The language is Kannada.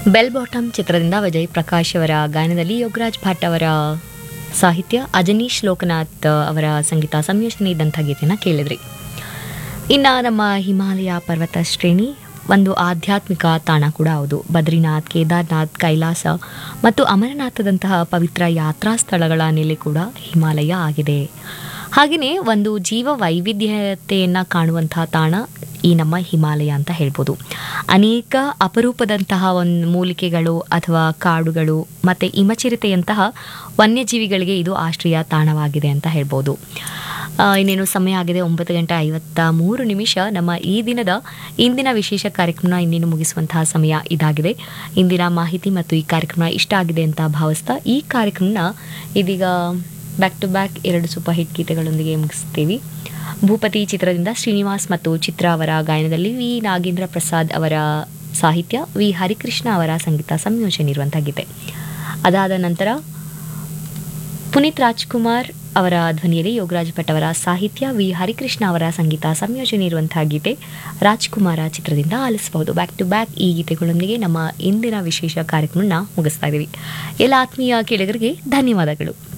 ಬೆಲ್ ಬಾಟಮ್ ಚಿತ್ರದಿಂದ ವಿಜಯ್ ಪ್ರಕಾಶ್ ಅವರ ಗಾಯನದಲ್ಲಿ ಯೋಗರಾಜ್ ಭಟ್ ಅವರ ಸಾಹಿತ್ಯ ಅಜನೀಶ್ ಲೋಕನಾಥ್ ಅವರ ಸಂಗೀತ ಸಂಯೋಜನೆ ಇದ್ದಂಥ ಗೀತೆನ ಕೇಳಿದ್ರಿ ಇನ್ನು ನಮ್ಮ ಹಿಮಾಲಯ ಪರ್ವತ ಶ್ರೇಣಿ ಒಂದು ಆಧ್ಯಾತ್ಮಿಕ ತಾಣ ಕೂಡ ಹೌದು ಬದ್ರಿನಾಥ್ ಕೇದಾರ್ನಾಥ್ ಕೈಲಾಸ ಮತ್ತು ಅಮರನಾಥದಂತಹ ಪವಿತ್ರ ಯಾತ್ರಾ ಸ್ಥಳಗಳ ನೆಲೆ ಕೂಡ ಹಿಮಾಲಯ ಆಗಿದೆ ಹಾಗೆಯೇ ಒಂದು ಜೀವ ವೈವಿಧ್ಯತೆಯನ್ನು ಕಾಣುವಂತಹ ತಾಣ ಈ ನಮ್ಮ ಹಿಮಾಲಯ ಅಂತ ಹೇಳ್ಬೋದು ಅನೇಕ ಅಪರೂಪದಂತಹ ಒಂದು ಮೂಲಿಕೆಗಳು ಅಥವಾ ಕಾಡುಗಳು ಮತ್ತು ಹಿಮಚಿರತೆಯಂತಹ ವನ್ಯಜೀವಿಗಳಿಗೆ ಇದು ಆಶ್ರಯ ತಾಣವಾಗಿದೆ ಅಂತ ಹೇಳ್ಬೋದು ಆ, ಇನ್ನೇನು ಸಮಯ ಆಗಿದೆ ಒಂಬತ್ತು ಗಂಟೆ ಐವತ್ತ ಮೂರು ನಿಮಿಷ ನಮ್ಮ ಈ ದಿನದ ಇಂದಿನ ವಿಶೇಷ ಕಾರ್ಯಕ್ರಮ ಇನ್ನೇನು ಮುಗಿಸುವಂತಹ ಸಮಯ ಇದಾಗಿದೆ ಇಂದಿನ ಮಾಹಿತಿ ಮತ್ತು ಈ ಕಾರ್ಯಕ್ರಮ ಇಷ್ಟ ಆಗಿದೆ ಅಂತ ಭಾವಿಸ್ತಾ ಈ ಕಾರ್ಯಕ್ರಮನ ಇದೀಗ ಬ್ಯಾಕ್ ಟು ಬ್ಯಾಕ್ ಎರಡು ಸೂಪರ್ ಹಿಟ್ ಗೀತೆಗಳೊಂದಿಗೆ ಮುಗಿಸ್ತೀವಿ ಭೂಪತಿ ಚಿತ್ರದಿಂದ ಶ್ರೀನಿವಾಸ್ ಮತ್ತು ಚಿತ್ರ ಅವರ ಗಾಯನದಲ್ಲಿ ವಿ ನಾಗೇಂದ್ರ ಪ್ರಸಾದ್ ಅವರ ಸಾಹಿತ್ಯ ವಿ ಹರಿಕೃಷ್ಣ ಅವರ ಸಂಗೀತ ಸಂಯೋಜನೆ ಇರುವಂಥ ಗೀತೆ ಅದಾದ ನಂತರ ಪುನೀತ್ ರಾಜ್ಕುಮಾರ್ ಅವರ ಧ್ವನಿಯಲ್ಲಿ ಯೋಗರಾಜ್ ಭಟ್ ಅವರ ಸಾಹಿತ್ಯ ವಿ ಹರಿಕೃಷ್ಣ ಅವರ ಸಂಗೀತ ಸಂಯೋಜನೆ ಇರುವಂತಹ ಗೀತೆ ರಾಜ್ಕುಮಾರ ಚಿತ್ರದಿಂದ ಆಲಿಸಬಹುದು ಬ್ಯಾಕ್ ಟು ಬ್ಯಾಕ್ ಈ ಗೀತೆಗಳೊಂದಿಗೆ ನಮ್ಮ ಇಂದಿನ ವಿಶೇಷ ಕಾರ್ಯಕ್ರಮನ ಮುಗಿಸ್ತಾ ಇದ್ದೀವಿ ಎಲ್ಲ ಆತ್ಮೀಯ ಕೇಳಿಗರಿಗೆ ಧನ್ಯವಾದಗಳು